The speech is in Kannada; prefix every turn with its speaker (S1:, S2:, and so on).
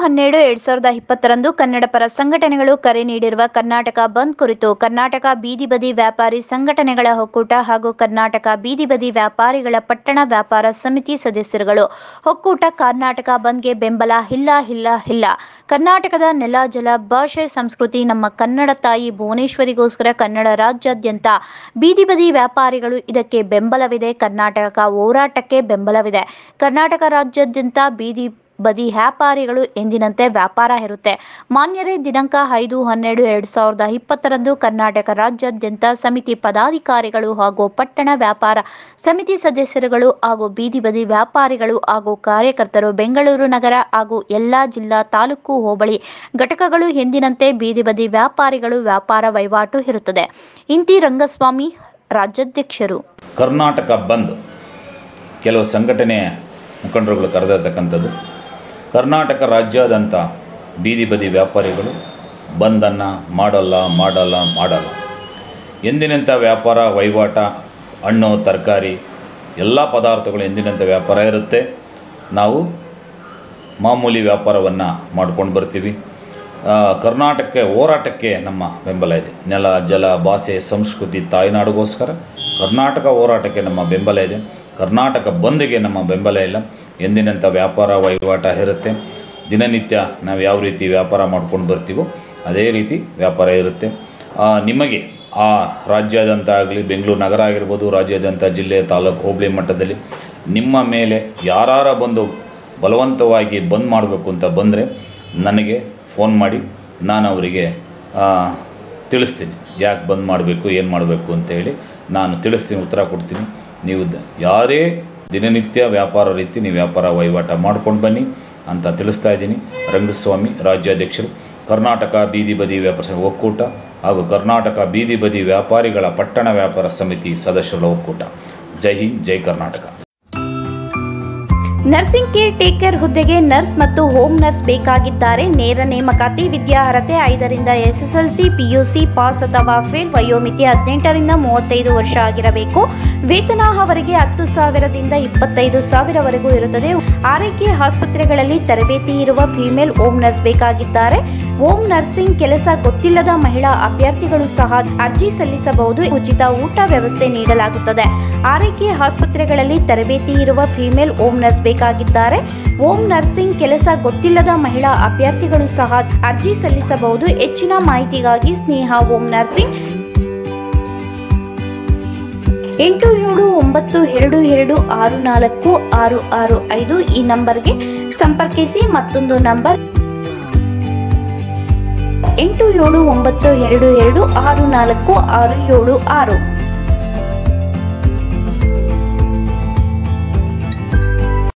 S1: ಹನ್ನೆರಡು ಎರಡ್ ಸಾವಿರದ ಇಪ್ಪತ್ತರಂದು ಕನ್ನಡ ಪರ ಸಂಘಟನೆಗಳು ಕರೆ ನೀಡಿರುವ ಕರ್ನಾಟಕ ಬಂದ್ ಕುರಿತು ಕರ್ನಾಟಕ ಬೀದಿ ಬದಿ ವ್ಯಾಪಾರಿ ಸಂಘಟನೆಗಳ ಒಕ್ಕೂಟ ಹಾಗೂ ಕರ್ನಾಟಕ ಬೀದಿ ಬದಿ ವ್ಯಾಪಾರಿಗಳ ಪಟ್ಟಣ ವ್ಯಾಪಾರ ಸಮಿತಿ ಸದಸ್ಯರುಗಳು ಒಕ್ಕೂಟ ಕರ್ನಾಟಕ ಬಂದ್ಗೆ ಬೆಂಬಲ ಇಲ್ಲ ಇಲ್ಲ ಇಲ್ಲ ಕರ್ನಾಟಕದ ನೆಲ ಜಲ ಭಾಷೆ ಸಂಸ್ಕೃತಿ ನಮ್ಮ ಕನ್ನಡ ತಾಯಿ ಭುವನೇಶ್ವರಿಗೋಸ್ಕರ ಕನ್ನಡ ರಾಜ್ಯಾದ್ಯಂತ ಬೀದಿ ಬದಿ ವ್ಯಾಪಾರಿಗಳು ಇದಕ್ಕೆ ಬೆಂಬಲವಿದೆ ಕರ್ನಾಟಕ ಹೋರಾಟಕ್ಕೆ ಬೆಂಬಲವಿದೆ ಕರ್ನಾಟಕ ರಾಜ್ಯಾದ್ಯಂತ ಬೀದಿ ಬದಿ ವ್ಯಾಪಾರಿಗಳು ಎಂದಿನಂತೆ ವ್ಯಾಪಾರ ಇರುತ್ತೆ ಮಾನ್ಯರೇ ದಿನಾಂಕ ಐದು ಹನ್ನೆರಡು ಎರಡು ಸಾವಿರದ ಇಪ್ಪತ್ತರಂದು ಕರ್ನಾಟಕ ರಾಜ್ಯಾದ್ಯಂತ ಸಮಿತಿ ಪದಾಧಿಕಾರಿಗಳು ಹಾಗೂ ಪಟ್ಟಣ ವ್ಯಾಪಾರ ಸಮಿತಿ ಸದಸ್ಯರುಗಳು ಹಾಗೂ ಬೀದಿ ಬದಿ ವ್ಯಾಪಾರಿಗಳು ಹಾಗೂ ಕಾರ್ಯಕರ್ತರು ಬೆಂಗಳೂರು ನಗರ ಹಾಗೂ ಎಲ್ಲ ಜಿಲ್ಲಾ ತಾಲೂಕು ಹೋಬಳಿ ಘಟಕಗಳು ಎಂದಿನಂತೆ ಬೀದಿ ಬದಿ ವ್ಯಾಪಾರಿಗಳು ವ್ಯಾಪಾರ ವಹಿವಾಟು ಇರುತ್ತದೆ ಇಂತಿ ರಂಗಸ್ವಾಮಿ ರಾಜ್ಯಾಧ್ಯಕ್ಷರು
S2: ಕರ್ನಾಟಕ ಬಂದ್ ಕೆಲವು ಸಂಘಟನೆಯ ಮುಖಂಡರುಗಳು ಕರೆದಿರ್ತಕ್ಕಂಥದ್ದು ಕರ್ನಾಟಕ ರಾಜ್ಯಾದ್ಯಂತ ಬೀದಿ ಬದಿ ವ್ಯಾಪಾರಿಗಳು ಬಂದನ್ನು ಮಾಡಲ್ಲ ಮಾಡಲ್ಲ ಮಾಡಲ್ಲ ಎಂದಿನಂಥ ವ್ಯಾಪಾರ ವಹಿವಾಟ ಹಣ್ಣು ತರಕಾರಿ ಎಲ್ಲ ಪದಾರ್ಥಗಳು ಎಂದಿನಂಥ ವ್ಯಾಪಾರ ಇರುತ್ತೆ ನಾವು ಮಾಮೂಲಿ ವ್ಯಾಪಾರವನ್ನು ಮಾಡ್ಕೊಂಡು ಬರ್ತೀವಿ ಆ, ಕರ್ನಾಟಕ ಹೋರಾಟಕ್ಕೆ ನಮ್ಮ ಬೆಂಬಲ ಇದೆ ನೆಲ ಜಲ ಭಾಷೆ ಸಂಸ್ಕೃತಿ ತಾಯ್ನಾಡಿಗೋಸ್ಕರ ಕರ್ನಾಟಕ ಹೋರಾಟಕ್ಕೆ ನಮ್ಮ ಬೆಂಬಲ ಇದೆ ಕರ್ನಾಟಕ ಬಂದ್ಗೆ ನಮ್ಮ ಬೆಂಬಲ ಇಲ್ಲ ಎಂದಿನಂಥ ವ್ಯಾಪಾರ ವಹಿವಾಟ ಇರುತ್ತೆ ದಿನನಿತ್ಯ ನಾವು ಯಾವ ರೀತಿ ವ್ಯಾಪಾರ ಮಾಡ್ಕೊಂಡು ಬರ್ತೀವೋ ಅದೇ ರೀತಿ ವ್ಯಾಪಾರ ಇರುತ್ತೆ ಆ, ನಿಮಗೆ ಆ ರಾಜ್ಯಾದ್ಯಂತ ಆಗಲಿ ಬೆಂಗಳೂರು ನಗರ ಆಗಿರ್ಬೋದು ರಾಜ್ಯಾದ್ಯಂತ ಜಿಲ್ಲೆ ತಾಲೂಕು ಹೋಬಳಿ ಮಟ್ಟದಲ್ಲಿ ನಿಮ್ಮ ಮೇಲೆ ಯಾರಾರ ಬಂದು ಬಲವಂತವಾಗಿ ಬಂದ್ ಮಾಡಬೇಕು ಅಂತ ಬಂದರೆ ನನಗೆ ಫೋನ್ ಮಾಡಿ ನಾನು ಅವರಿಗೆ ಆ, ತಿಳಿಸ್ತೀನಿ ಯಾಕೆ ಬಂದ್ ಮಾಡಬೇಕು ಏನು ಮಾಡಬೇಕು ಅಂತೇಳಿ ನಾನು ತಿಳಿಸ್ತೀನಿ ಉತ್ತರ ಕೊಡ್ತೀನಿ ನೀವು ದ- ಯಾರೇ ದಿನನಿತ್ಯ ವ್ಯಾಪಾರ ರೀತಿ ನೀವು ವ್ಯಾಪಾರ ವಹಿವಾಟ ಮಾಡ್ಕೊಂಡು ಬನ್ನಿ ಅಂತ ತಿಳಿಸ್ತಾ ಇದ್ದೀನಿ ರಂಗಸ್ವಾಮಿ ರಾಜ್ಯಾಧ್ಯಕ್ಷರು ಕರ್ನಾಟಕ ಬೀದಿ ಬದಿ ವ್ಯಾಪಾರ ಸಂಘ ಒಕ್ಕೂಟ ಹಾಗೂ ಕರ್ನಾಟಕ ಬೀದಿ ಬದಿ ವ್ಯಾಪಾರಿಗಳ ಪಟ್ಟಣ ವ್ಯಾಪಾರ ಸಮಿತಿ ಸದಸ್ಯರ ಒಕ್ಕೂಟ ಜೈ ಹಿಂದ್ ಜೈ ಕರ್ನಾಟಕ
S1: ನರ್ಸಿಂಗ್ ಕೇರ್ ಟೇಕರ್ ಹುದ್ದೆಗೆ ನರ್ಸ್ ಮತ್ತು ಹೋಮ್ ನರ್ಸ್ ಬೇಕಾಗಿದ್ದಾರೆ ನೇರ ನೇಮಕಾತಿ ವಿದ್ಯಾರ್ಹತೆ ಐದರಿಂದ ಎಸ್ಎಸ್ಎಲ್ಸಿ ಪಿಯುಸಿ ಪಾಸ್ ಅಥವಾ ಫೇಲ್ ವಯೋಮಿತಿ ಹದಿನೆಂಟರಿಂದ ಮೂವತ್ತೈದು ವರ್ಷ ಆಗಿರಬೇಕು ವೇತನ ಅವರಿಗೆ ಹತ್ತು ಸಾವಿರದಿಂದ ಇಪ್ಪತ್ತೈದು ಸಾವಿರವರೆಗೂ ಇರುತ್ತದೆ ಆರೈಕೆ ಆಸ್ಪತ್ರೆಗಳಲ್ಲಿ ತರಬೇತಿ ಇರುವ ಫಿಮೇಲ್ ಹೋಮ್ ನರ್ಸ್ ಬೇಕಾಗಿದ್ದಾರೆ ಹೋಮ್ ನರ್ಸಿಂಗ್ ಕೆಲಸ ಗೊತ್ತಿಲ್ಲದ ಮಹಿಳಾ ಅಭ್ಯರ್ಥಿಗಳು ಸಹ ಅರ್ಜಿ ಸಲ್ಲಿಸಬಹುದು ಉಚಿತ ಊಟ ವ್ಯವಸ್ಥೆ ನೀಡಲಾಗುತ್ತದೆ ಆರೈಕೆ ಆಸ್ಪತ್ರೆಗಳಲ್ಲಿ ತರಬೇತಿ ಇರುವ ಫಿಮೇಲ್ ಹೋಮ್ ನರ್ಸ್ ಬೇಕಾಗಿದ್ದಾರೆ ಹೋಮ್ ನರ್ಸಿಂಗ್ ಕೆಲಸ ಗೊತ್ತಿಲ್ಲದ ಮಹಿಳಾ ಅಭ್ಯರ್ಥಿಗಳು ಸಹ ಅರ್ಜಿ ಸಲ್ಲಿಸಬಹುದು ಹೆಚ್ಚಿನ ಮಾಹಿತಿಗಾಗಿ ಸ್ನೇಹ ಹೋಮ್ ನರ್ಸಿಂಗ್ ಎಂಟು ಏಳು ಒಂಬತ್ತು ಎರಡು ಎರಡು ಆರು ನಾಲ್ಕು ಆರು ಆರು ಐದು ಈ ನಂಬರ್ಗೆ ಸಂಪರ್ಕಿಸಿ ಮತ್ತೊಂದು ನಂಬರ್ ಎಂಟು ಏಳು ಒಂಬತ್ತು ಎರಡು ಎರಡು ಆರು ನಾಲ್ಕು ಆರು ಏಳು ಆರು